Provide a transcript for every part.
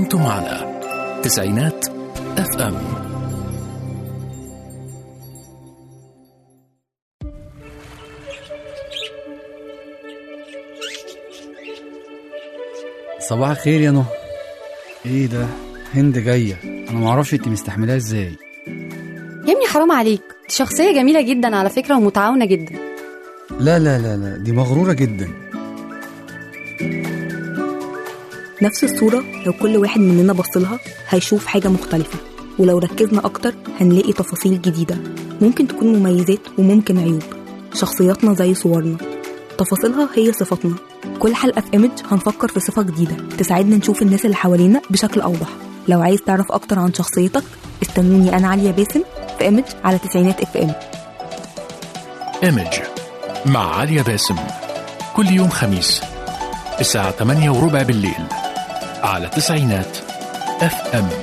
أنتم على تسعينات اف ام صباح الخير يا نهى ايه ده هند جايه انا معرفش انت مستحملاها ازاي يا ابني حرام عليك دي شخصية جميلة جدا على فكرة ومتعاونة جدا لا لا لا لا دي مغروره جدا نفس الصورة لو كل واحد مننا بصلها هيشوف حاجة مختلفة ولو ركزنا أكتر هنلاقي تفاصيل جديدة ممكن تكون مميزات وممكن عيوب شخصياتنا زي صورنا تفاصيلها هي صفاتنا كل حلقة في إيمج هنفكر في صفة جديدة تساعدنا نشوف الناس اللي حوالينا بشكل أوضح لو عايز تعرف أكتر عن شخصيتك استنوني أنا عليا باسم في إيمج على تسعينات اف ام ايمج مع عليا باسم كل يوم خميس الساعة 8 وربع بالليل على تسعينات اف ام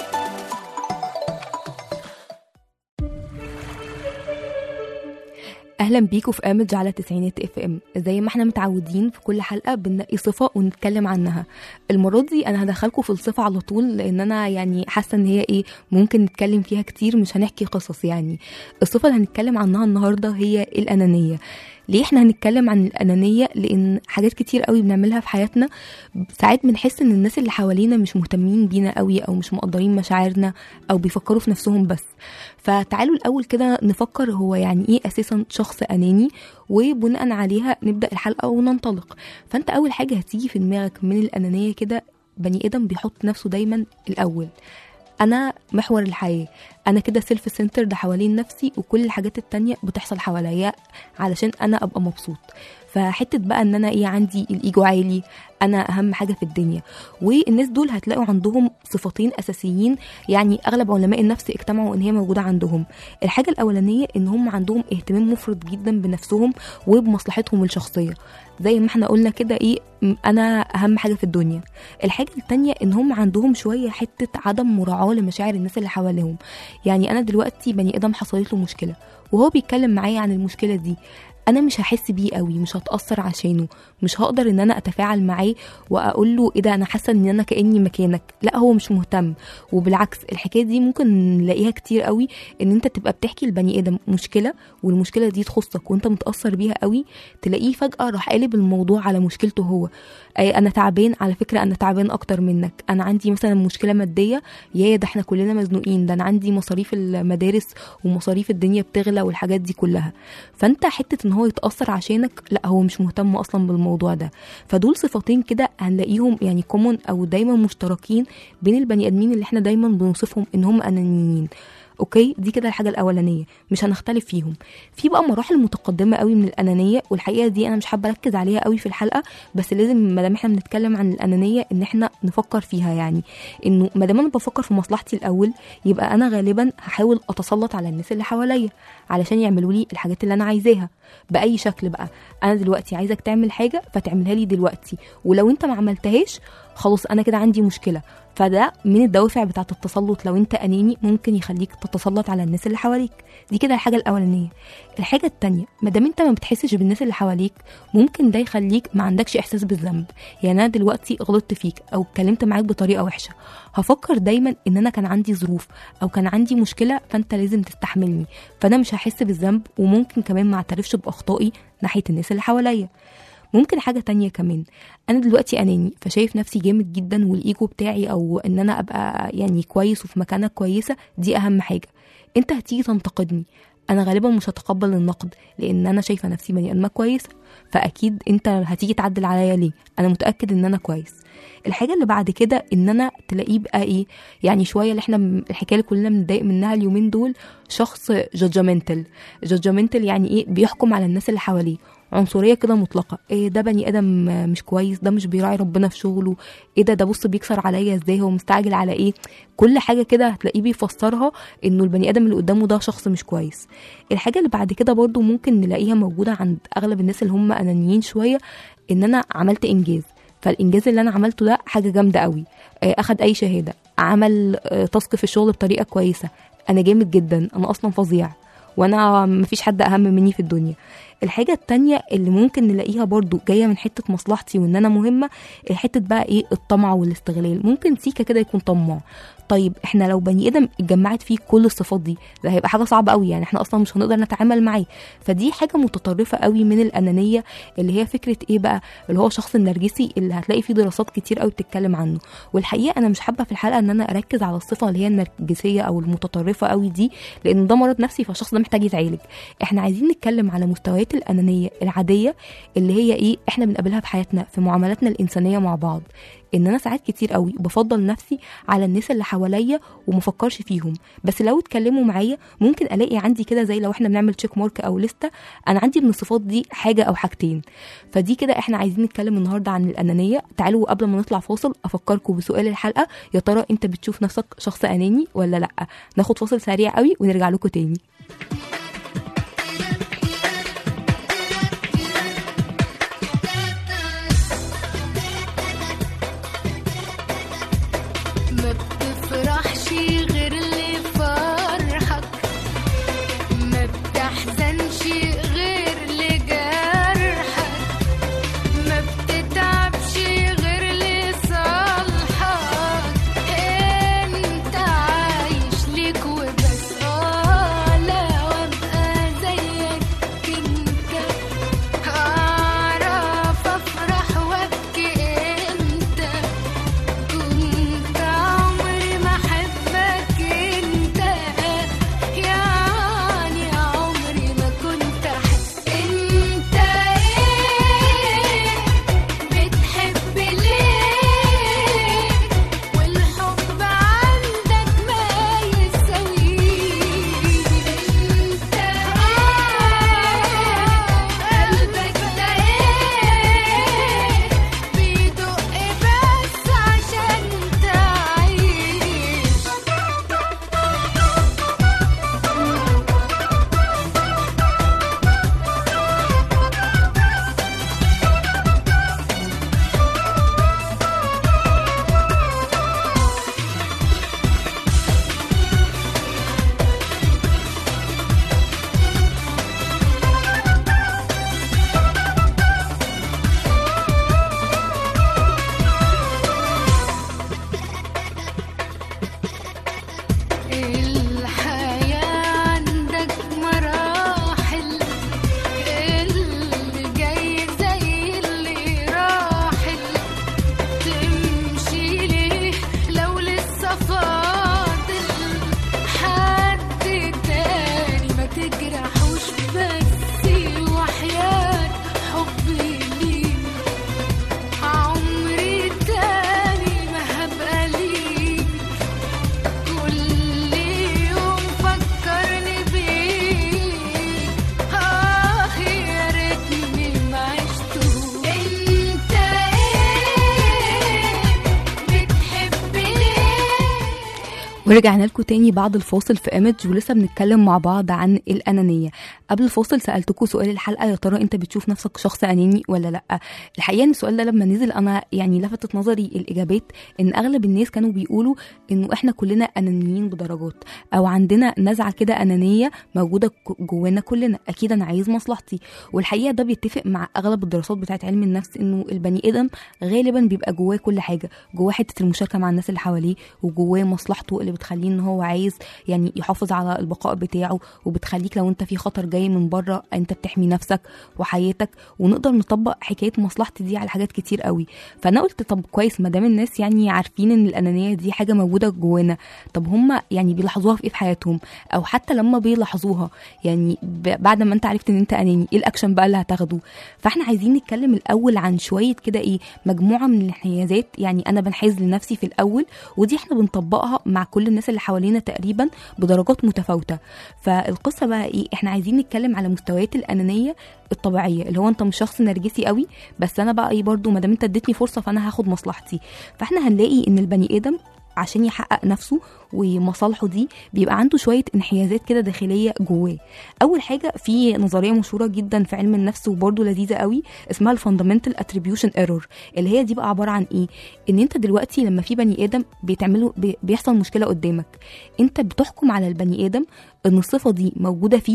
اهلا بيكم في امج على تسعينات اف ام زي ما احنا متعودين في كل حلقه بننقي صفه ونتكلم عنها المره دي انا هدخلكم في الصفه على طول لان انا يعني حاسه ان هي ايه ممكن نتكلم فيها كتير مش هنحكي قصص يعني الصفه اللي هنتكلم عنها النهارده هي الانانيه ليه احنا هنتكلم عن الانانيه لان حاجات كتير قوي بنعملها في حياتنا ساعات بنحس ان الناس اللي حوالينا مش مهتمين بينا قوي او مش مقدرين مشاعرنا او بيفكروا في نفسهم بس فتعالوا الاول كده نفكر هو يعني ايه اساسا شخص اناني وبناء عليها نبدا الحلقه وننطلق فانت اول حاجه هتيجي في دماغك من الانانيه كده بني ادم بيحط نفسه دايما الاول انا محور الحياه انا كده سيلف سنتر ده حوالين نفسي وكل الحاجات التانية بتحصل حواليا علشان انا ابقى مبسوط فحته بقى ان انا ايه عندي الايجو عالي انا اهم حاجه في الدنيا والناس دول هتلاقوا عندهم صفتين اساسيين يعني اغلب علماء النفس اجتمعوا ان هي موجوده عندهم الحاجه الاولانيه ان هم عندهم اهتمام مفرط جدا بنفسهم وبمصلحتهم الشخصيه زي ما احنا قلنا كده ايه م- انا اهم حاجه في الدنيا الحاجه التانية ان هم عندهم شويه حته عدم مراعاه لمشاعر الناس اللي حواليهم يعني انا دلوقتي بني ادم حصلت له مشكله وهو بيتكلم معايا عن المشكله دي انا مش هحس بيه قوي مش هتاثر عشانه مش هقدر ان انا اتفاعل معاه واقول له ايه ده انا حاسه ان انا كاني مكانك لا هو مش مهتم وبالعكس الحكايه دي ممكن نلاقيها كتير قوي ان انت تبقى بتحكي لبني ادم مشكله والمشكله دي تخصك وانت متاثر بيها قوي تلاقيه فجاه راح قالب الموضوع على مشكلته هو أي انا تعبان على فكره انا تعبان اكتر منك انا عندي مثلا مشكله ماديه يا ده احنا كلنا مزنوقين ده انا عندي مصاريف المدارس ومصاريف الدنيا بتغلى والحاجات دي كلها فانت حته ان هو يتاثر عشانك لا هو مش مهتم اصلا بالموضوع ده فدول صفتين كده هنلاقيهم يعني كومون او دايما مشتركين بين البني ادمين اللي احنا دايما بنوصفهم ان هم انانيين اوكي دي كده الحاجه الاولانيه مش هنختلف فيهم في بقى مراحل متقدمه قوي من الانانيه والحقيقه دي انا مش حابه اركز عليها قوي في الحلقه بس لازم ما دام احنا بنتكلم عن الانانيه ان احنا نفكر فيها يعني انه ما دام انا بفكر في مصلحتي الاول يبقى انا غالبا هحاول اتسلط على الناس اللي حواليا علشان يعملوا لي الحاجات اللي انا عايزاها باي شكل بقى انا دلوقتي عايزك تعمل حاجه فتعملها لي دلوقتي ولو انت ما عملتهاش خلاص انا كده عندي مشكله فده من الدوافع بتاعه التسلط لو انت اناني ممكن يخليك تتسلط على الناس اللي حواليك دي كده الحاجه الاولانيه الحاجه التانية ما دام انت ما بتحسش بالناس اللي حواليك ممكن ده يخليك ما عندكش احساس بالذنب يعني انا دلوقتي غلطت فيك او اتكلمت معاك بطريقه وحشه هفكر دايما ان انا كان عندي ظروف او كان عندي مشكله فانت لازم تستحملني فانا مش هحس بالذنب وممكن كمان ما اعترفش باخطائي ناحيه الناس اللي حواليا ممكن حاجة تانية كمان أنا دلوقتي أناني فشايف نفسي جامد جدا والإيجو بتاعي أو إن أنا أبقى يعني كويس وفي مكانة كويسة دي أهم حاجة أنت هتيجي تنتقدني أنا غالبا مش هتقبل النقد لأن أنا شايفة نفسي بني آدمة كويسة فأكيد أنت هتيجي تعدل عليا ليه أنا متأكد إن أنا كويس الحاجة اللي بعد كده إن أنا تلاقيه بقى إيه يعني شوية اللي إحنا الحكاية اللي كلنا بنتضايق منها اليومين دول شخص جادجمنتال جادجمنتال يعني إيه بيحكم على الناس اللي حواليه عنصريه كده مطلقه ايه ده بني ادم مش كويس ده مش بيراعي ربنا في شغله ايه ده ده بص بيكسر عليا ازاي هو مستعجل على ايه كل حاجه كده هتلاقيه بيفسرها انه البني ادم اللي قدامه ده شخص مش كويس الحاجه اللي بعد كده برضو ممكن نلاقيها موجوده عند اغلب الناس اللي هم انانيين شويه ان انا عملت انجاز فالانجاز اللي انا عملته ده حاجه جامده قوي آه، اخد اي شهاده عمل آه، تاسك في الشغل بطريقه كويسه انا جامد جدا انا اصلا فظيع وانا مفيش حد اهم مني في الدنيا الحاجه التانية اللي ممكن نلاقيها برضو جايه من حته مصلحتي وان انا مهمه حته بقى ايه الطمع والاستغلال ممكن سيكا كده يكون طماع طيب احنا لو بني ادم اتجمعت فيه كل الصفات دي ده هيبقى حاجه صعبه قوي يعني احنا اصلا مش هنقدر نتعامل معاه فدي حاجه متطرفه قوي من الانانيه اللي هي فكره ايه بقى اللي هو الشخص النرجسي اللي هتلاقي فيه دراسات كتير قوي بتتكلم عنه والحقيقه انا مش حابه في الحلقه ان انا اركز على الصفه اللي هي النرجسيه او المتطرفه قوي دي لان ده مرض نفسي فالشخص ده محتاج يتعالج احنا عايزين نتكلم على مستويات الانانيه العاديه اللي هي ايه احنا بنقابلها في حياتنا في معاملاتنا الانسانيه مع بعض ان انا ساعات كتير قوي بفضل نفسي على الناس اللي حواليا ومفكرش فيهم بس لو اتكلموا معايا ممكن الاقي عندي كده زي لو احنا بنعمل تشيك مارك او لسته انا عندي من الصفات دي حاجه او حاجتين فدي كده احنا عايزين نتكلم النهارده عن الانانيه تعالوا قبل ما نطلع فاصل افكركم بسؤال الحلقه يا ترى انت بتشوف نفسك شخص اناني ولا لا ناخد فاصل سريع قوي ونرجع لكم تاني ما بتفرحش غير اللي فرحك ما بتحزنش غير اللي جرحك ما بتتعبش غير اللي صالحك انت عايش ليك وبس اه لا وابقى زيك انت اعرف افرح وابكي انت كنت عمري ما احبك انت يعني عمري ما كنت احب انت ايه بتحب ليه والحب عندك ما يساويش انت قلبك ده ايه بيدق بس عشان تعيش الحياة عندك مراحل اللي جاي زي اللي راحل تمشي ليه لو لسه فاضل حد تاني ما تجرحوش بس وحياة حبي ليك عمري تاني ما هبقى ليك كل يوم فكرني بيك آه يا ريتني ما عشته انت ايه بتحب ليه ورجعنا لكم تاني بعد الفاصل في ايمج ولسه بنتكلم مع بعض عن الانانيه قبل الفاصل سالتكم سؤال الحلقه يا ترى انت بتشوف نفسك شخص اناني ولا لا الحقيقه ان السؤال ده لما نزل انا يعني لفتت نظري الاجابات ان اغلب الناس كانوا بيقولوا انه احنا كلنا انانيين بدرجات او عندنا نزعه كده انانيه موجوده ك- جوانا كلنا اكيد انا عايز مصلحتي والحقيقه ده بيتفق مع اغلب الدراسات بتاعت علم النفس انه البني ادم غالبا بيبقى جواه كل حاجه جواه حته المشاركه مع الناس اللي حواليه وجواه مصلحته اللي بتخليه ان هو عايز يعني يحافظ على البقاء بتاعه وبتخليك لو انت في خطر جاي من بره انت بتحمي نفسك وحياتك ونقدر نطبق حكايه مصلحتي دي على حاجات كتير قوي فانا قلت طب كويس ما دام الناس يعني عارفين ان الانانيه دي حاجه موجوده جوانا طب هم يعني بيلاحظوها في ايه في حياتهم او حتى لما بيلاحظوها يعني ب- بعد ما انت عرفت ان انت اناني ايه الاكشن بقى اللي هتاخده فاحنا عايزين نتكلم الاول عن شويه كده ايه مجموعه من الانحيازات يعني انا بنحاز لنفسي في الاول ودي احنا بنطبقها مع كل الناس اللي حوالينا تقريبا بدرجات متفاوته فالقصه بقى ايه احنا عايزين نتكلم على مستويات الانانيه الطبيعيه اللي هو انت مش شخص نرجسي قوي بس انا بقى ايه برضو ما دام انت اديتني فرصه فانا هاخد مصلحتي فاحنا هنلاقي ان البني ادم عشان يحقق نفسه ومصالحه دي بيبقى عنده شويه انحيازات كده داخليه جواه اول حاجه في نظريه مشهوره جدا في علم النفس وبرده لذيذه قوي اسمها الفاندامنتال اتريبيوشن ايرور اللي هي دي بقى عباره عن ايه ان انت دلوقتي لما في بني ادم بيتعمله بي- بيحصل مشكله قدامك انت بتحكم على البني ادم ان الصفه دي موجوده فيه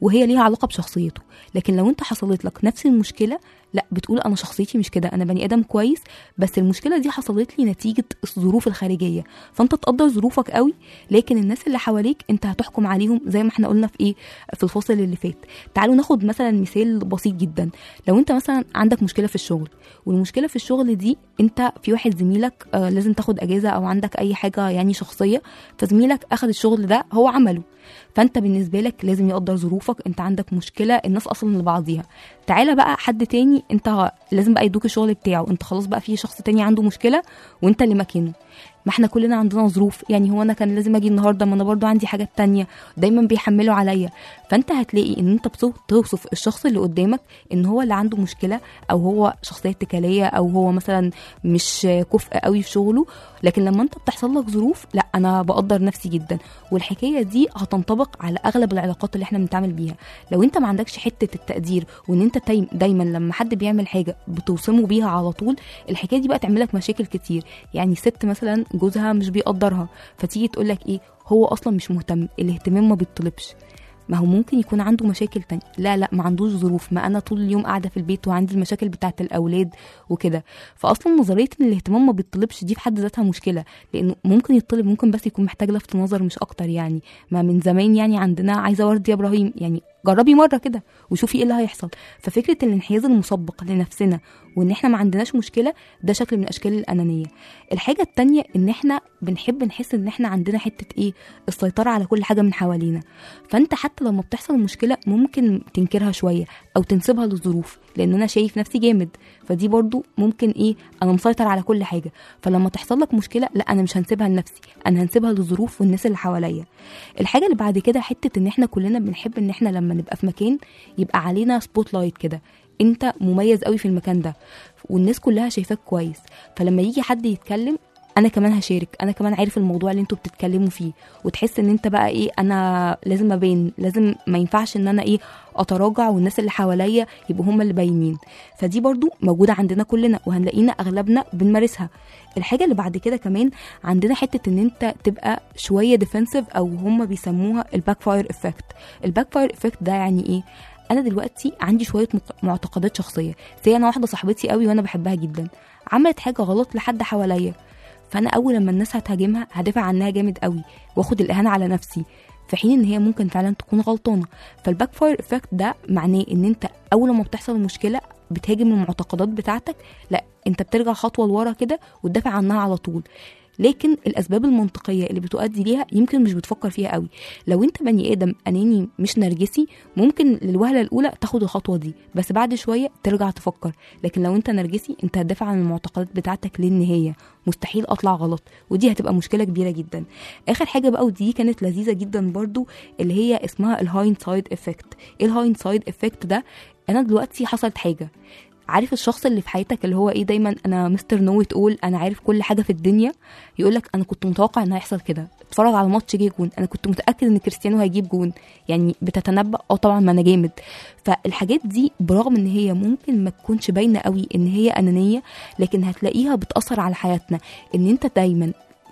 وهي ليها علاقه بشخصيته لكن لو انت حصلت لك نفس المشكله لا بتقول انا شخصيتي مش كده انا بني ادم كويس بس المشكله دي حصلت لي نتيجه الظروف الخارجيه فانت تقدر ظروفك قوي لكن الناس اللي حواليك انت هتحكم عليهم زي ما احنا قلنا في ايه في الفصل اللي فات تعالوا ناخد مثلا مثال بسيط جدا لو انت مثلا عندك مشكله في الشغل والمشكله في الشغل دي انت في واحد زميلك آه لازم تاخد اجازه او عندك اي حاجه يعني شخصيه فزميلك اخد الشغل ده هو عمله فانت بالنسبه لك لازم يقدر ظروفك انت عندك مشكله الناس اصلا لبعضيها تعالى بقى حد تاني انت لازم بقى يدوك الشغل بتاعه انت خلاص بقى في شخص تاني عنده مشكله وانت اللي مكانه ما احنا كلنا عندنا ظروف يعني هو انا كان لازم اجي النهارده ما انا برضو عندي حاجات تانية دايما بيحملوا عليا فانت هتلاقي ان انت بتوصف- توصف الشخص اللي قدامك ان هو اللي عنده مشكله او هو شخصيه اتكاليه او هو مثلا مش كفء قوي في شغله لكن لما انت بتحصل لك ظروف لا انا بقدر نفسي جدا والحكايه دي هتنطبق على اغلب العلاقات اللي احنا بنتعامل بيها لو انت ما عندكش حته التقدير وان انت تايم- دايما لما حد بيعمل حاجه بتوصمه بيها على طول الحكايه دي بقى تعمل لك مشاكل كتير يعني ست مثلا جوزها مش بيقدرها فتيجي تقول لك ايه هو اصلا مش مهتم الاهتمام ما بيطلبش ما هو ممكن يكون عنده مشاكل تانية لا لا ما عندوش ظروف ما انا طول اليوم قاعده في البيت وعندي المشاكل بتاعه الاولاد وكده فاصلا نظريه ان الاهتمام ما بيطلبش دي في حد ذاتها مشكله لانه ممكن يطلب ممكن بس يكون محتاج لفت نظر مش اكتر يعني ما من زمان يعني عندنا عايزه ورد يا ابراهيم يعني جربي مره كده وشوفي ايه اللي هيحصل ففكره الانحياز المسبق لنفسنا وان احنا ما عندناش مشكله ده شكل من اشكال الانانيه الحاجه التانية ان احنا بنحب نحس ان احنا عندنا حته ايه السيطره على كل حاجه من حوالينا فانت حتى لما بتحصل مشكله ممكن تنكرها شويه او تنسبها للظروف لان انا شايف نفسي جامد فدي برضو ممكن ايه انا مسيطر على كل حاجه فلما تحصل لك مشكله لا انا مش هنسيبها لنفسي انا هنسيبها للظروف والناس اللي حواليا الحاجه اللي بعد كده حته ان احنا كلنا بنحب ان احنا لما نبقى في مكان يبقى علينا سبوت لايت كده انت مميز قوي في المكان ده والناس كلها شايفاك كويس فلما يجي حد يتكلم انا كمان هشارك انا كمان عارف الموضوع اللي انتوا بتتكلموا فيه وتحس ان انت بقى ايه انا لازم ابين لازم ما ينفعش ان انا ايه اتراجع والناس اللي حواليا يبقوا هم اللي باينين فدي برضو موجوده عندنا كلنا وهنلاقينا اغلبنا بنمارسها الحاجه اللي بعد كده كمان عندنا حته ان انت تبقى شويه ديفنسيف او هم بيسموها الباك فاير افكت الباك فاير افكت ده يعني ايه انا دلوقتي عندي شويه مق- معتقدات شخصيه زي انا واحده صاحبتي قوي وانا بحبها جدا عملت حاجه غلط لحد حواليا فانا اول لما الناس هتهاجمها هدافع عنها جامد قوي واخد الاهانه على نفسي في حين ان هي ممكن فعلا تكون غلطانه فالباك فاير افكت ده معناه ان انت اول ما بتحصل مشكله بتهاجم المعتقدات بتاعتك لا انت بترجع خطوه لورا كده وتدافع عنها على طول لكن الاسباب المنطقيه اللي بتؤدي ليها يمكن مش بتفكر فيها قوي لو انت بني ادم اناني مش نرجسي ممكن للوهله الاولى تاخد الخطوه دي بس بعد شويه ترجع تفكر لكن لو انت نرجسي انت هتدافع عن المعتقدات بتاعتك للنهايه مستحيل اطلع غلط ودي هتبقى مشكله كبيره جدا اخر حاجه بقى ودي كانت لذيذه جدا برضو اللي هي اسمها الهايند سايد افكت ايه الهايند سايد افكت ده انا دلوقتي حصلت حاجه عارف الشخص اللي في حياتك اللي هو ايه دايما انا مستر نو تقول انا عارف كل حاجه في الدنيا يقول لك انا كنت متوقع ان هيحصل كده اتفرج على ماتش جه جون انا كنت متاكد ان كريستيانو هيجيب جون يعني بتتنبأ اه طبعا ما انا جامد فالحاجات دي برغم ان هي ممكن ما تكونش باينه قوي ان هي انانيه لكن هتلاقيها بتاثر على حياتنا ان انت دايما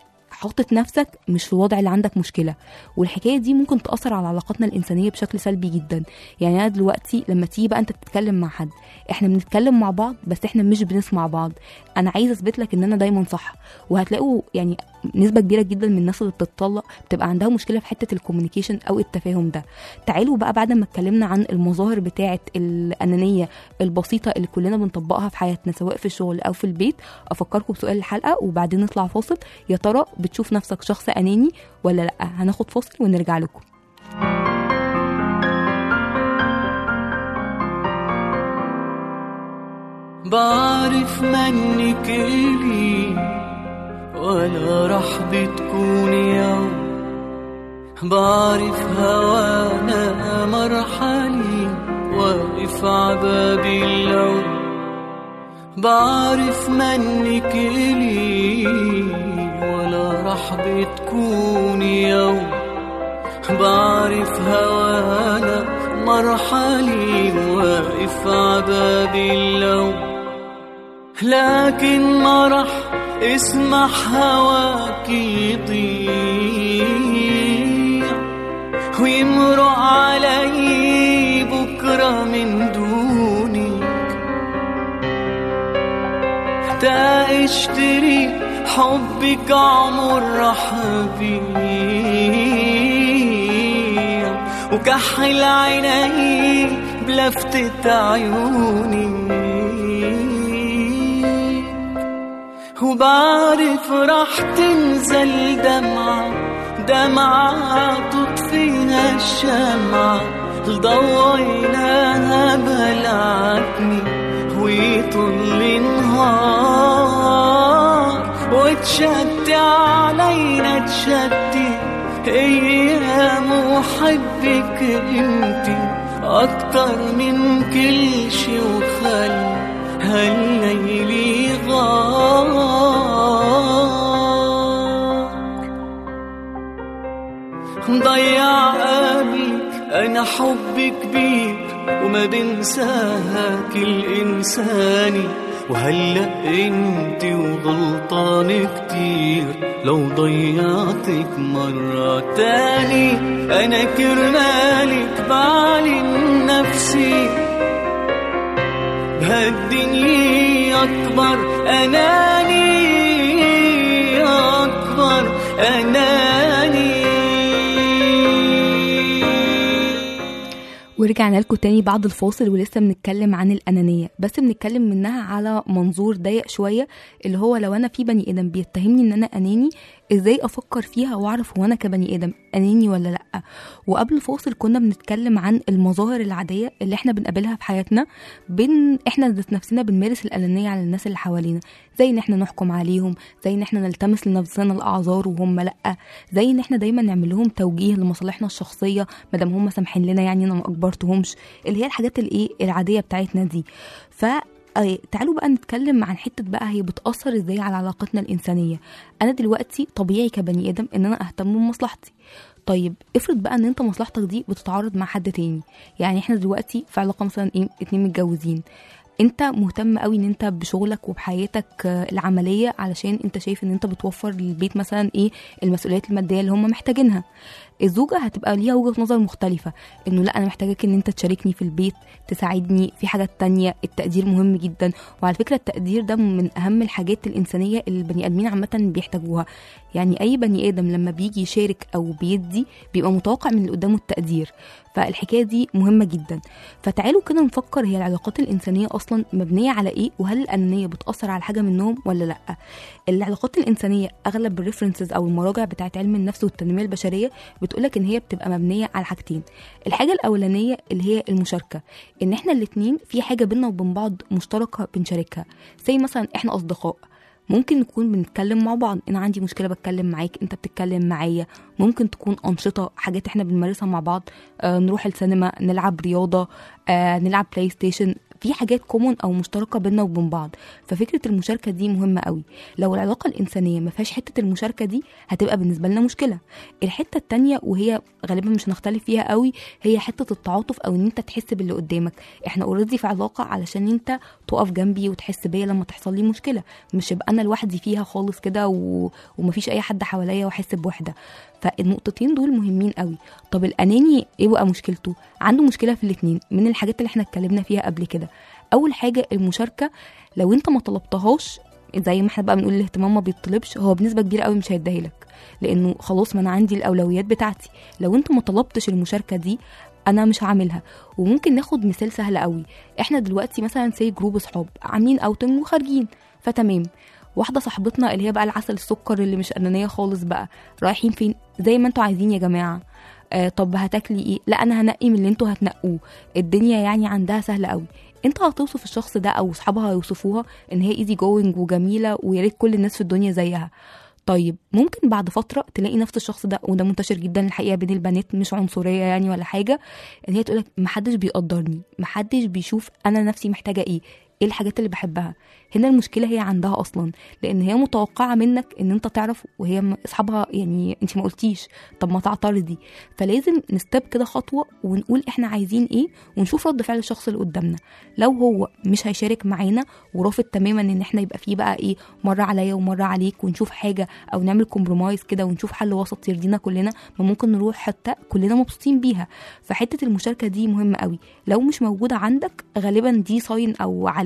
حاطط نفسك مش في الوضع اللي عندك مشكله والحكايه دي ممكن تاثر على علاقاتنا الانسانيه بشكل سلبي جدا يعني انا دلوقتي لما تيجي بقى انت تتكلم مع حد احنا بنتكلم مع بعض بس احنا مش بنسمع بعض انا عايزه اثبت لك ان انا دايما صح وهتلاقوا يعني نسبه كبيره جدا من الناس اللي بتطلق بتبقى عندها مشكله في حته الكوميونيكيشن او التفاهم ده تعالوا بقى بعد ما اتكلمنا عن المظاهر بتاعه الانانيه البسيطه اللي كلنا بنطبقها في حياتنا سواء في الشغل او في البيت افكركم بسؤال الحلقه وبعدين نطلع فاصل يا ترى بتشوف نفسك شخص اناني ولا لا هناخد فاصل ونرجع لكم بعرف منك إلي ولا راح بتكون يوم بعرف هوانا مرحلي واقف عباب اللوم بعرف منك إلي ولا راح بتكون يوم بعرف هوانا مرحلي واقف عباب اللوم لكن ما رح اسمح هواك يضيع ويمرق علي اشتري حبك عمر راح بيه وكحل عيني بلفتة عيوني وبعرف راح تنزل دمعة دمعة تطفيها الشمعة ضويناها بهالعتمة ويطل النهار وتشتي علينا تشتي ايام وحبك انتي اكتر من كل شي وخلي هالليل غار مضيع قبلك انا حب كبير وما بنساها كل انساني وهلا انت وغلطان كتير لو ضيعتك مرة تاني انا كرمالك بعلم نفسي بهالدنيا أكبر أناني أكبر أناني ورجعنا لكم تاني بعد الفاصل ولسه بنتكلم عن الأنانية بس بنتكلم منها على منظور ضيق شوية اللي هو لو أنا في بني آدم بيتهمني إن أنا أناني إزاي أفكر فيها وأعرف هو أنا كبني آدم أناني ولا لأ وقبل الفاصل كنا بنتكلم عن المظاهر العادية اللي إحنا بنقابلها في حياتنا بين إحنا ذات نفسنا بنمارس الأنانية على الناس اللي حوالينا زي إن إحنا نحكم عليهم زي إن إحنا نلتمس لنفسنا الأعذار وهم لأ زي إن إحنا دايما نعمل لهم توجيه لمصالحنا الشخصية مادام هم سامحين لنا يعني أنا ما أجبرتهمش اللي هي الحاجات الإيه العادية بتاعتنا دي ف آه، تعالوا بقى نتكلم عن حته بقى هي بتاثر ازاي على علاقتنا الانسانيه انا دلوقتي طبيعي كبني ادم ان انا اهتم بمصلحتي طيب افرض بقى ان انت مصلحتك دي بتتعارض مع حد تاني يعني احنا دلوقتي في علاقه مثلا ايه اتنين متجوزين انت مهتم قوي ان انت بشغلك وبحياتك آه، العمليه علشان انت شايف ان انت بتوفر للبيت مثلا ايه المسؤوليات الماديه اللي هم محتاجينها الزوجه هتبقى ليها وجهه نظر مختلفه انه لا انا محتاجاك ان انت تشاركني في البيت تساعدني في حاجات تانية التقدير مهم جدا وعلى فكره التقدير ده من اهم الحاجات الانسانيه اللي البني ادمين عامه بيحتاجوها يعني اي بني ادم لما بيجي يشارك او بيدي بيبقى متوقع من اللي قدامه التقدير فالحكايه دي مهمه جدا فتعالوا كده نفكر هي العلاقات الانسانيه اصلا مبنيه على ايه وهل الانانيه بتاثر على حاجه منهم ولا لا العلاقات الانسانيه اغلب الريفرنسز او المراجع بتاعت علم النفس والتنميه البشريه بتقولك ان هي بتبقى مبنيه على حاجتين الحاجه الاولانيه اللي هي المشاركه ان احنا الاتنين في حاجه بينا وبين بعض مشتركه بنشاركها زي مثلا احنا اصدقاء ممكن نكون بنتكلم مع بعض انا عندي مشكله بتكلم معاك انت بتتكلم معايا ممكن تكون انشطه حاجات احنا بنمارسها مع بعض آه نروح السينما نلعب رياضه آه نلعب بلاي ستيشن في حاجات كومون او مشتركه بينا وبين بعض ففكره المشاركه دي مهمه قوي لو العلاقه الانسانيه ما فيهاش حته المشاركه دي هتبقى بالنسبه لنا مشكله الحته التانية وهي غالبا مش هنختلف فيها قوي هي حته التعاطف او ان انت تحس باللي قدامك احنا اوريدي في علاقه علشان انت تقف جنبي وتحس بيا لما تحصل لي مشكله مش يبقى انا لوحدي فيها خالص كده و... ومفيش اي حد حواليا واحس بوحده فالنقطتين دول مهمين قوي طب الاناني ايه بقى مشكلته عنده مشكله في الاتنين من الحاجات اللي احنا اتكلمنا فيها قبل كده اول حاجه المشاركه لو انت ما طلبتهاش زي ما احنا بقى بنقول الاهتمام ما بيطلبش هو بنسبه كبيره قوي مش هيديها لك لانه خلاص ما انا عندي الاولويات بتاعتي لو انت ما طلبتش المشاركه دي انا مش هعملها وممكن ناخد مثال سهل قوي احنا دلوقتي مثلا سي جروب اصحاب عاملين اوتنج وخارجين فتمام واحده صاحبتنا اللي هي بقى العسل السكر اللي مش انانيه خالص بقى رايحين فين زي ما انتوا عايزين يا جماعه آه طب هتاكلي ايه لا انا هنقي من اللي انتوا هتنقوه الدنيا يعني عندها سهله قوي انت هتوصف الشخص ده او اصحابها هيوصفوها ان هي ايزي جوينج وجميله ويا ريت كل الناس في الدنيا زيها طيب ممكن بعد فتره تلاقي نفس الشخص ده وده منتشر جدا الحقيقه بين البنات مش عنصريه يعني ولا حاجه ان هي تقولك محدش بيقدرني محدش بيشوف انا نفسي محتاجه ايه ايه الحاجات اللي بحبها هنا المشكله هي عندها اصلا لان هي متوقعه منك ان انت تعرف وهي م- اصحابها يعني انت ما قلتيش طب ما تعترضي فلازم نستب كده خطوه ونقول احنا عايزين ايه ونشوف رد فعل الشخص اللي قدامنا لو هو مش هيشارك معانا ورافض تماما ان احنا يبقى فيه بقى ايه مره عليا ومره عليك ونشوف حاجه او نعمل كومبرومايز كده ونشوف حل وسط يرضينا كلنا ما ممكن نروح حتى كلنا مبسوطين بيها فحته المشاركه دي مهمه قوي لو مش موجوده عندك غالبا دي ساين او علامه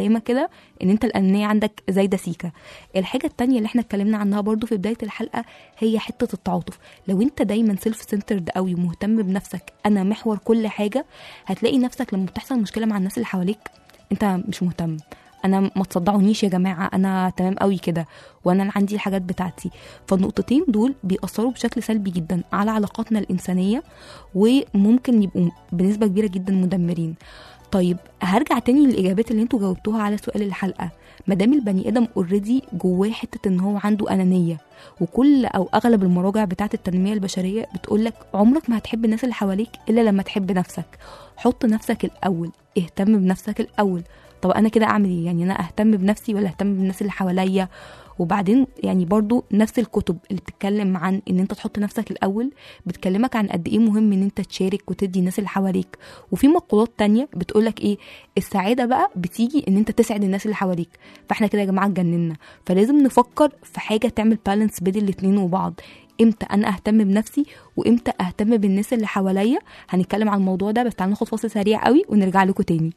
علامه كده ان انت الانانيه عندك زايده سيكه الحاجه التانية اللي احنا اتكلمنا عنها برضو في بدايه الحلقه هي حته التعاطف لو انت دايما سيلف سنترد قوي ومهتم بنفسك انا محور كل حاجه هتلاقي نفسك لما بتحصل مشكله مع الناس اللي حواليك انت مش مهتم انا ما تصدعونيش يا جماعه انا تمام قوي كده وانا عندي الحاجات بتاعتي فالنقطتين دول بيأثروا بشكل سلبي جدا على علاقاتنا الانسانيه وممكن يبقوا بنسبه كبيره جدا مدمرين طيب هرجع تاني للاجابات اللي انتوا جاوبتوها على سؤال الحلقه ما دام البني ادم اوريدي جواه حته ان هو عنده انانيه وكل او اغلب المراجع بتاعه التنميه البشريه بتقول لك عمرك ما هتحب الناس اللي حواليك الا لما تحب نفسك حط نفسك الاول اهتم بنفسك الاول طب انا كده اعمل ايه يعني انا اهتم بنفسي ولا اهتم بالناس اللي حواليا وبعدين يعني برضو نفس الكتب اللي بتتكلم عن ان انت تحط نفسك الاول بتكلمك عن قد ايه مهم ان انت تشارك وتدي الناس اللي حواليك وفي مقولات تانية بتقولك ايه السعادة بقى بتيجي ان انت تسعد الناس اللي حواليك فاحنا كده يا جماعة اتجننا فلازم نفكر في حاجة تعمل بالانس بين الاتنين وبعض امتى انا اهتم بنفسي وامتى اهتم بالناس اللي حواليا هنتكلم عن الموضوع ده بس تعالوا ناخد فاصل سريع قوي ونرجع لكم تاني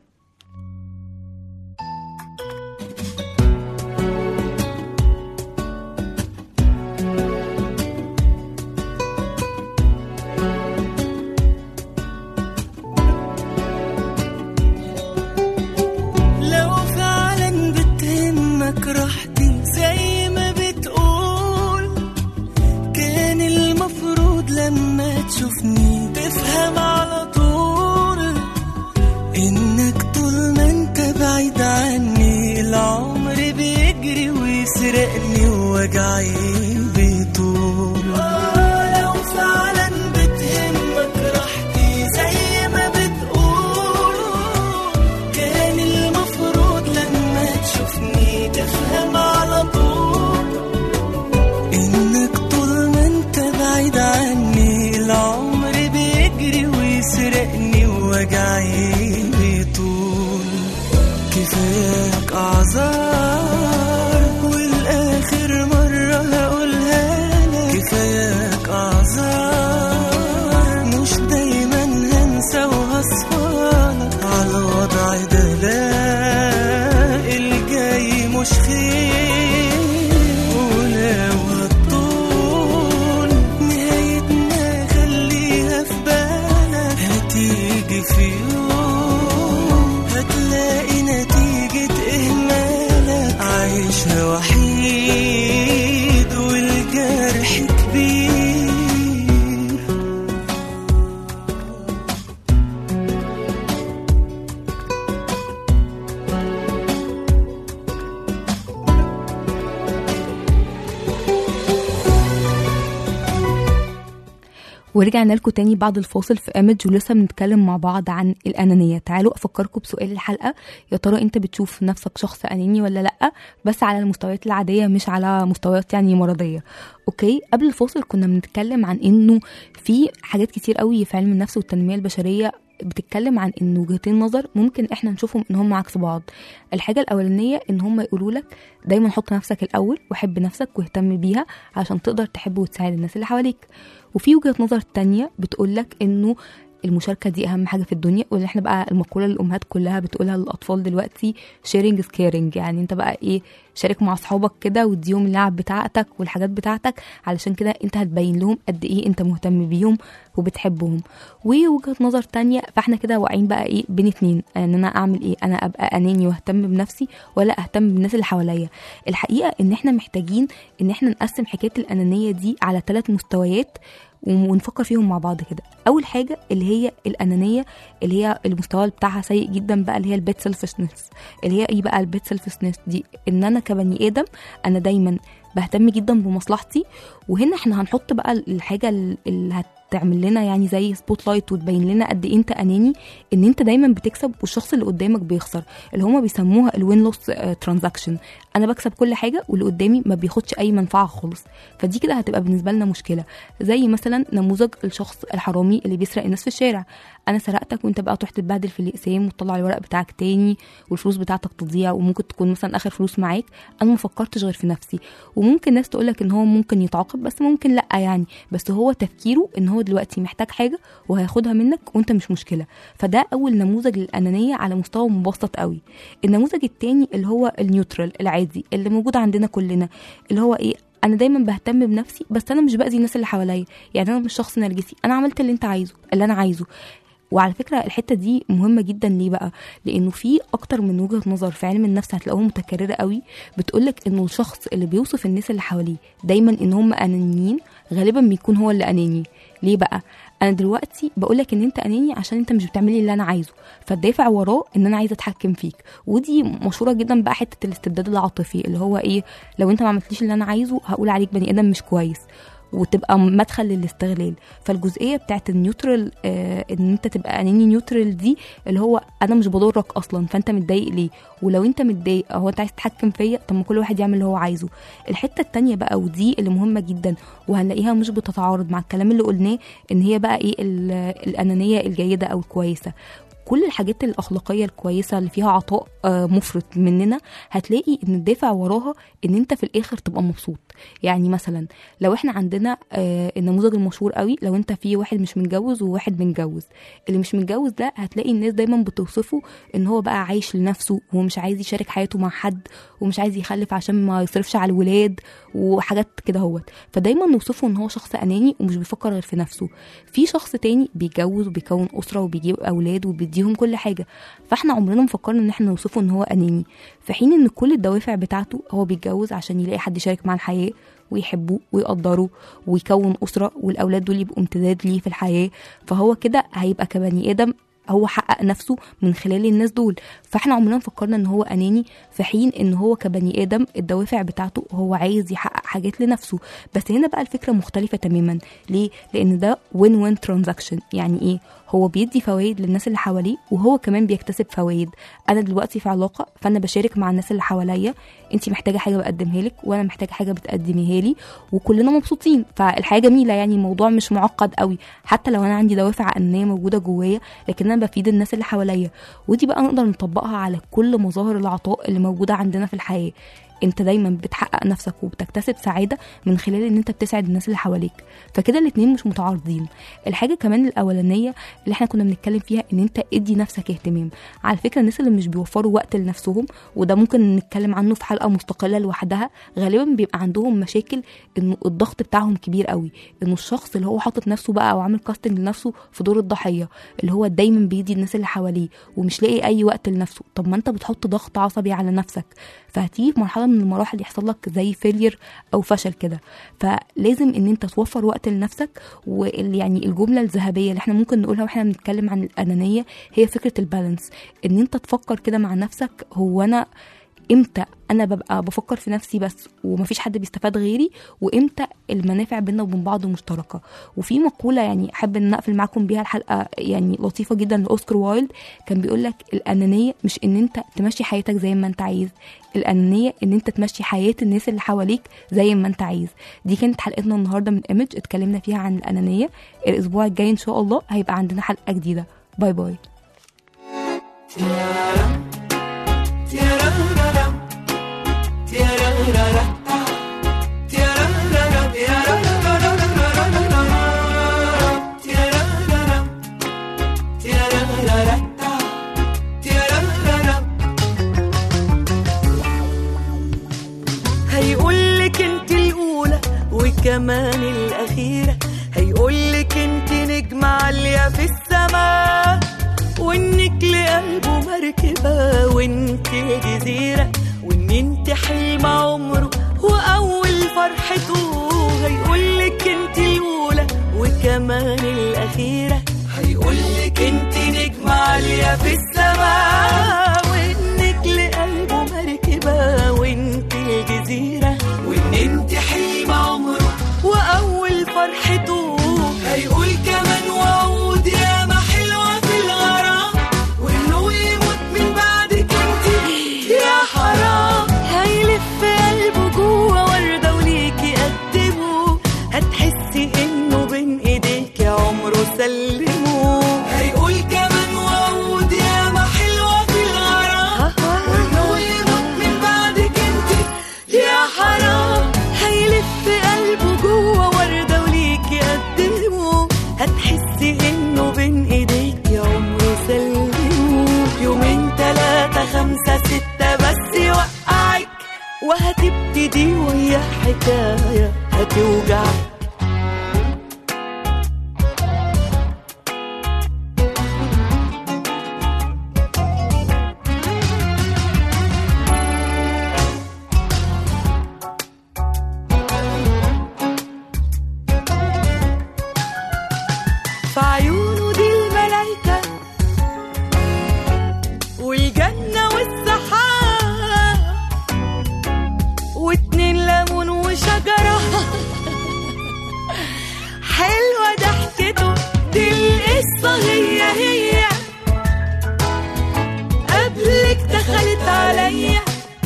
لو فعلا بتهمك راحتي زي ما بتقول كان المفروض لما تشوفني تفهم على طول انك طول ما انت بعيد عني العمر بيجري ويسرقني ووجعي بيطول آه، لو فعلا بتهمك راحتي زي ما بتقول كان المفروض لما تشوفني تفهم على طول انك طول ما انت بعيد عني العمر بيجري ويسرقني ووجعي بيطول كفاك اعذار والاخر مرة هقولها لك كفاك اعذار مش دايما هنسى وهصفالك على الوضع ده لا الجاي مش خير ولو هتطول نهايتنا خليها في بالك هتيجي في يوم هتلاقي نتيجة إهمالك عايشها وحيد والجرح كبير ورجعنا لكم تاني بعد الفاصل في ايمج ولسه بنتكلم مع بعض عن الانانيه تعالوا افكركم بسؤال الحلقه يا ترى انت بتشوف نفسك شخص اناني ولا لا بس على المستويات العاديه مش على مستويات يعني مرضيه اوكي قبل الفاصل كنا بنتكلم عن انه في حاجات كتير قوي في علم النفس والتنميه البشريه بتتكلم عن ان وجهتين نظر ممكن احنا نشوفهم ان هم عكس بعض الحاجه الاولانيه ان هم يقولوا لك دايما حط نفسك الاول وحب نفسك واهتم بيها عشان تقدر تحب وتساعد الناس اللي حواليك وفي وجهه نظر تانية بتقولك انه المشاركة دي أهم حاجة في الدنيا واللي احنا بقى المقولة اللي الأمهات كلها بتقولها للأطفال دلوقتي sharing is caring يعني انت بقى ايه شارك مع أصحابك كده واديهم اللعب بتاعتك والحاجات بتاعتك علشان كده انت هتبين لهم قد ايه انت مهتم بيهم وبتحبهم ووجهة نظر تانية فاحنا كده واقعين بقى ايه بين اتنين ان انا اعمل ايه انا ابقى اناني واهتم بنفسي ولا اهتم بالناس اللي حواليا الحقيقة ان احنا محتاجين ان احنا نقسم حكاية الانانية دي على ثلاث مستويات ونفكر فيهم مع بعض كده اول حاجه اللي هي الانانيه اللي هي المستوى بتاعها سيء جدا بقى اللي هي البيت سيلفشنس اللي هي ايه بقى البيت سيلفشنس دي ان انا كبني ادم انا دايما بهتم جدا بمصلحتي وهنا احنا هنحط بقى الحاجه اللي هتعمل لنا يعني زي سبوت لايت وتبين لنا قد ايه انت اناني ان انت دايما بتكسب والشخص اللي قدامك بيخسر اللي هما بيسموها الوين لوس ترانزاكشن انا بكسب كل حاجه واللي قدامي ما بياخدش اي منفعه خالص فدي كده هتبقى بالنسبه لنا مشكله زي مثلا نموذج الشخص الحرامي اللي بيسرق الناس في الشارع انا سرقتك وانت بقى تروح تتبهدل في الاقسام وتطلع الورق بتاعك تاني والفلوس بتاعتك تضيع وممكن تكون مثلا اخر فلوس معاك انا ما فكرتش غير في نفسي وممكن ناس تقولك ان هو ممكن يتعاقب بس ممكن لا يعني بس هو تفكيره ان هو هو دلوقتي محتاج حاجه وهياخدها منك وانت مش مشكله فده اول نموذج للانانيه على مستوى مبسط قوي النموذج التاني اللي هو النيوترال العادي اللي موجود عندنا كلنا اللي هو ايه انا دايما بهتم بنفسي بس انا مش باذي الناس اللي حواليا يعني انا مش شخص نرجسي انا عملت اللي انت عايزه اللي انا عايزه وعلى فكره الحته دي مهمه جدا ليه بقى لانه في اكتر من وجهه نظر في علم النفس هتلاقوها متكرره قوي بتقولك انه الشخص اللي بيوصف الناس اللي حواليه دايما ان هم انانيين غالبا بيكون هو اللي اناني ليه بقى انا دلوقتي بقولك ان انت اناني عشان انت مش بتعملي اللي انا عايزه فالدافع وراه ان انا عايزه اتحكم فيك ودي مشهوره جدا بقى حته الاستبداد العاطفي اللي هو ايه لو انت ما عملتليش اللي انا عايزه هقول عليك بني ادم مش كويس وتبقى مدخل للاستغلال فالجزئيه بتاعت النيوترال آه ان انت تبقى اناني نيوترال دي اللي هو انا مش بضرك اصلا فانت متضايق ليه ولو انت متضايق هو انت عايز تتحكم فيا طب ما كل واحد يعمل اللي هو عايزه الحته التانية بقى ودي اللي مهمه جدا وهنلاقيها مش بتتعارض مع الكلام اللي قلناه ان هي بقى ايه ال- الانانيه الجيده او الكويسه كل الحاجات الاخلاقيه الكويسه اللي فيها عطاء آه، مفرط مننا هتلاقي ان الدافع وراها ان انت في الاخر تبقى مبسوط يعني مثلا لو احنا عندنا آه، النموذج المشهور قوي لو انت في واحد مش متجوز وواحد متجوز اللي مش متجوز ده هتلاقي الناس دايما بتوصفه ان هو بقى عايش لنفسه ومش عايز يشارك حياته مع حد ومش عايز يخلف عشان ما يصرفش على الولاد وحاجات كده هوت فدايما نوصفه ان هو شخص اناني ومش بيفكر غير في نفسه في شخص تاني بيتجوز وبيكون اسره وبيجيب اولاد وبيديهم كل حاجه فاحنا عمرنا ما فكرنا ان احنا نوصفه ان هو اناني في حين ان كل الدوافع بتاعته هو بيتجوز عشان يلاقي حد يشارك معاه الحياه ويحبوه ويقدروه ويكون اسره والاولاد دول يبقوا امتداد ليه في الحياه فهو كده هيبقى كبني ادم هو حقق نفسه من خلال الناس دول فاحنا عمرنا ما فكرنا ان هو اناني في حين ان هو كبني ادم الدوافع بتاعته هو عايز يحقق حاجات لنفسه بس هنا بقى الفكره مختلفه تماما ليه لان ده وين وين ترانزاكشن يعني ايه هو بيدي فوائد للناس اللي حواليه وهو كمان بيكتسب فوائد انا دلوقتي في علاقه فانا بشارك مع الناس اللي حواليا انت محتاجه حاجه بقدمها لك وانا محتاجه حاجه بتقدميها لي وكلنا مبسوطين فالحياه جميله يعني الموضوع مش معقد قوي حتى لو انا عندي دوافع انانيه موجوده جوايا لكن انا بفيد الناس اللي حواليا ودي بقى نقدر نطبقها على كل مظاهر العطاء اللي موجوده عندنا في الحياه انت دايما بتحقق نفسك وبتكتسب سعاده من خلال ان انت بتسعد الناس اللي حواليك فكده الاتنين مش متعارضين الحاجه كمان الاولانيه اللي احنا كنا بنتكلم فيها ان انت ادي نفسك اهتمام على فكره الناس اللي مش بيوفروا وقت لنفسهم وده ممكن نتكلم عنه في حلقه مستقله لوحدها غالبا بيبقى عندهم مشاكل انه الضغط بتاعهم كبير قوي انه الشخص اللي هو حاطط نفسه بقى او عامل كاستنج لنفسه في دور الضحيه اللي هو دايما بيدي الناس اللي حواليه ومش لاقي اي وقت لنفسه طب ما انت بتحط ضغط عصبي على نفسك فهتيجي في مرحله من المراحل يحصل لك زي فيلير او فشل كده فلازم ان انت توفر وقت لنفسك ويعني الجمله الذهبيه اللي احنا ممكن نقولها واحنا بنتكلم عن الانانيه هي فكره البالانس ان انت تفكر كده مع نفسك هو انا امتى انا ببقى بفكر في نفسي بس ومفيش حد بيستفاد غيري وامتى المنافع بينا وبين بعض مشتركه وفي مقوله يعني احب ان اقفل معاكم بيها الحلقه يعني لطيفه جدا لاوسكار وايلد كان بيقول لك الانانيه مش ان انت تمشي حياتك زي ما انت عايز الانانيه ان انت تمشي حياه الناس اللي حواليك زي ما انت عايز دي كانت حلقتنا النهارده من ايمج اتكلمنا فيها عن الانانيه الاسبوع الجاي ان شاء الله هيبقى عندنا حلقه جديده باي باي هيقولك انت الاولى وكمان الاخيره هيقولك انت نجمه عاليه في السماء وانك لقلبه مركبه وانت الجزيره وان انت حلم عمره واول فرحته هيقولك انت الاولى وكمان الاخيره هيقولك انت نجمه عاليه في السماء وانك لقلبه مركبه وانت الجزيره وان انت حلم عمره واول فرحته هيقول كمان وعود يا ما حلوه في الغرام وانه يموت من بعدك انت يا حرام هيلف قلبه جوه ورده وليكي قدمه هتحسي انه بين ايديك عمره سلمه هيقول كمان وعود يا ما حلوه في الغرام وانه يموت من بعدك انت يا حرام هيلف قلبه جوه ورده وليكي قدمه وهتبتدي ويا حكاية هتوجعك في عيونه دي الملايكة والجنة والسحاب واتنين ليمون وشجرة حلوة ضحكته دي القصة هي هي قبلك دخلت عليا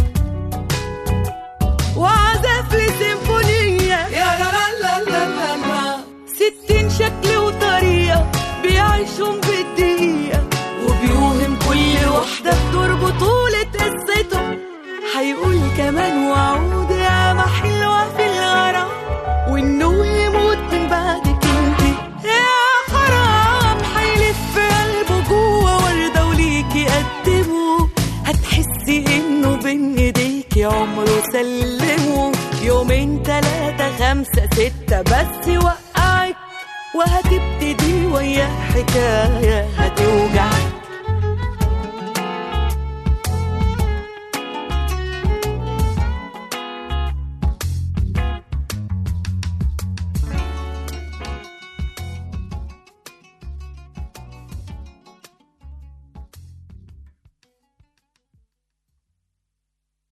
وعزف لي سيمفونية يا لا لا لا لا لا ستين شكل وطريقة بيعيشهم بالدقيقة وبيوهم كل واحدة بدور بطولة قصته هيقول كمان وعود ياما حلوة في الغرام وإنه يموت من بعدك انتي يا حرام هيلف قلبه جوه وردة وليكي قدمه هتحسي إنه بين إيديكي عمره سلمه يومين تلاتة خمسة ستة بس يوقعك وهتبتدي ويا حكاية